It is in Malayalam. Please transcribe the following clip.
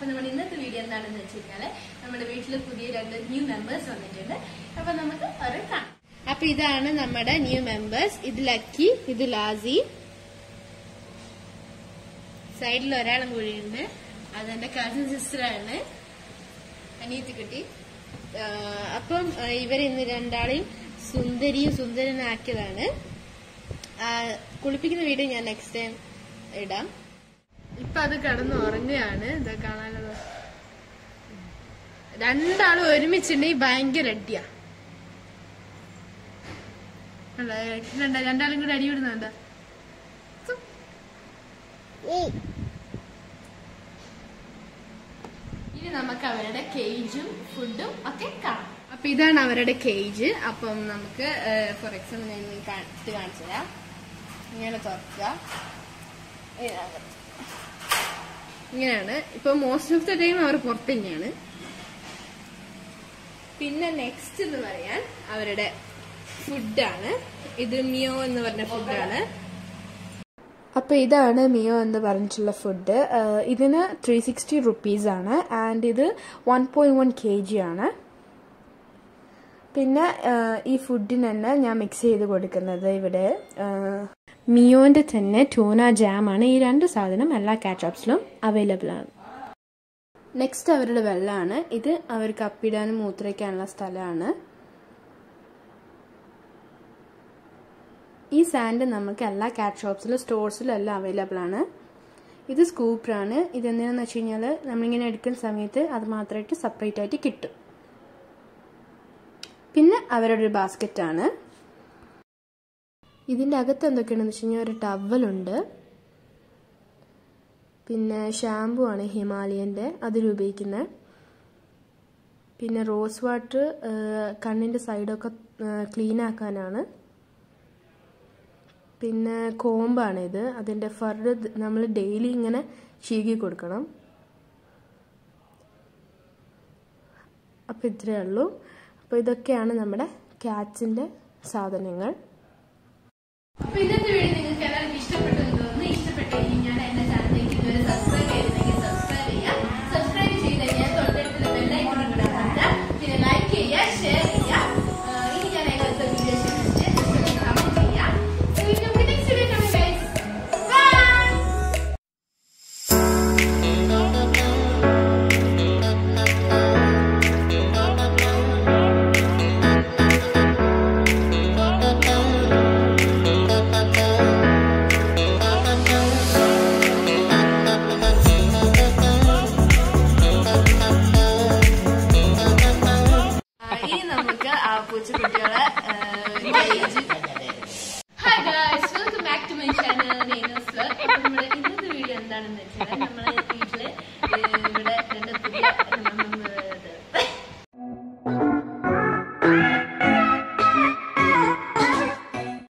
നമ്മുടെ ഇന്നത്തെ വീഡിയോ എന്താണെന്ന് വെച്ച് കഴിഞ്ഞാല് നമ്മുടെ വീട്ടിൽ പുതിയ രണ്ട് ന്യൂ മെമ്പേഴ്സ് വന്നിട്ടുണ്ട് അപ്പൊ നമുക്ക് അവരെ കാണാം അപ്പൊ ഇതാണ് നമ്മുടെ ന്യൂ മെമ്പേഴ്സ് ഇത് ലക്കി ഇത് ലാസി സൈഡിൽ ഒരാളും കൂടിയുണ്ട് അതെന്റെ കസിൻ സിസ്റ്ററാണ് അനിയത്തി കുട്ടി ആഹ് അപ്പം ആഹ് ഇവർ ഇന്ന് രണ്ടാളെയും സുന്ദരിയും സുന്ദരനാക്കിയതാണ് ആഹ് കുളിപ്പിക്കുന്ന വീഡിയോ ഞാൻ നെക്സ്റ്റ് ടൈം ഇടാം ഇപ്പൊ അത് കിടന്ന് ഉറങ്ങുകയാണ് ഇത് കാണാനുള്ളത് രണ്ടാളും ഒരുമിച്ചുണ്ടെങ്കിൽ ഭയങ്കര അടിയാ കണ്ടോ? കണ്ടോ? രണ്ടാളും കൂടെ അടി വിടുന്നുണ്ടോ ഇനി നമുക്ക് അവരുടെ കേജും ഫുഡും ഒക്കെ കാണാം അപ്പൊ ഇതാണ് അവരുടെ കേജ് അപ്പം നമുക്ക് ഫോർ എക്സാമ്പിൾ ഞാൻ ഇനി കാണിച്ചിട്ട് കാണിച്ചു തരാം ഇങ്ങനെ തുറക്കുക ഇതിനകത്ത്. ഇങ്ങനെയാണ് ഇപ്പൊ മോസ്റ്റ് ഓഫ് ദ ടൈം അവർ പുറത്ത് തന്നെയാണ് പിന്നെ നെക്സ്റ്റ് എന്ന് പറയാൻ അവരുടെ ഫുഡാണ് ഇത് മിയോ എന്ന് പറഞ്ഞ ഫുഡാണ് അപ്പോൾ ഇതാണ് മിയോ എന്ന് പറഞ്ഞിട്ടുള്ള ഫുഡ് ഇതിന് ത്രീ സിക്സ്റ്റി റുപ്പീസാണ് ആൻഡ് ഇത് one point one K G ആണ് പിന്നെ ആ, ഈ ഫുഡിന് തന്നെ ഞാൻ മിക്സ് ചെയ്ത് കൊടുക്കുന്നത് ഇവിടെ മിയോൻ്റെ തന്നെ ടൂന ജാമാണ് ഈ രണ്ട് സാധനം എല്ലാ കാറ്റോപ്സിലും അവൈലബിൾ ആണ് നെക്സ്റ്റ് അവരുടെ വെള്ളമാണ് ഇത് അവർക്ക് അപ്പിടാനും മൂത്രയ്ക്കാനുള്ള സ്ഥലമാണ് ഈ സാൻഡ് നമുക്ക് എല്ലാ കാറ്റ് ഷോപ്സിലും സ്റ്റോഴ്സിലും എല്ലാം അവൈലബിൾ ആണ് ഇത് സ്കൂപ്പറാണ് ഇത് എന്തിനാന്ന് വെച്ച് കഴിഞ്ഞാൽ നമ്മളിങ്ങനെ എടുക്കുന്ന സമയത്ത് അത് മാത്രമായിട്ട് സെപ്പറേറ്റ് ആയിട്ട് കിട്ടും പിന്നെ അവരുടെ ഒരു ബാസ്ക്കറ്റ് ആണ് ഇതിൻ്റെ അകത്ത് എന്തൊക്കെയാണെന്ന് വെച്ച് കഴിഞ്ഞാൽ ഒരു ടവലുണ്ട് പിന്നെ ഷാമ്പു ആണ് ഹിമാലയൻ്റെ അതിൽ ഉപയോഗിക്കുന്നത് പിന്നെ റോസ് വാട്ടർ കണ്ണിൻ്റെ സൈഡൊക്കെ ക്ലീൻ ആക്കാനാണ് പിന്നെ കോമ്പാണ് ഇത് അതിൻ്റെ ഫറ് നമ്മൾ ഡെയിലി ഇങ്ങനെ ചീകി കൊടുക്കണം അപ്പോൾ ഇത്രയേ ഉള്ളൂ അപ്പോൾ ഇതൊക്കെയാണ് നമ്മുടെ ക്യാറ്റ്സിൻ്റെ സാധനങ്ങൾ അപ്പൊ ഇന്നത്തെ വീഡിയോ നിങ്ങൾക്ക് എല്ലാവർക്കും ഇഷ്ടപ്പെട്ടു എന്ന് തോന്നുന്നു ഇഷ്ടപ്പെട്ടു കഴിഞ്ഞാൽ എന്റെ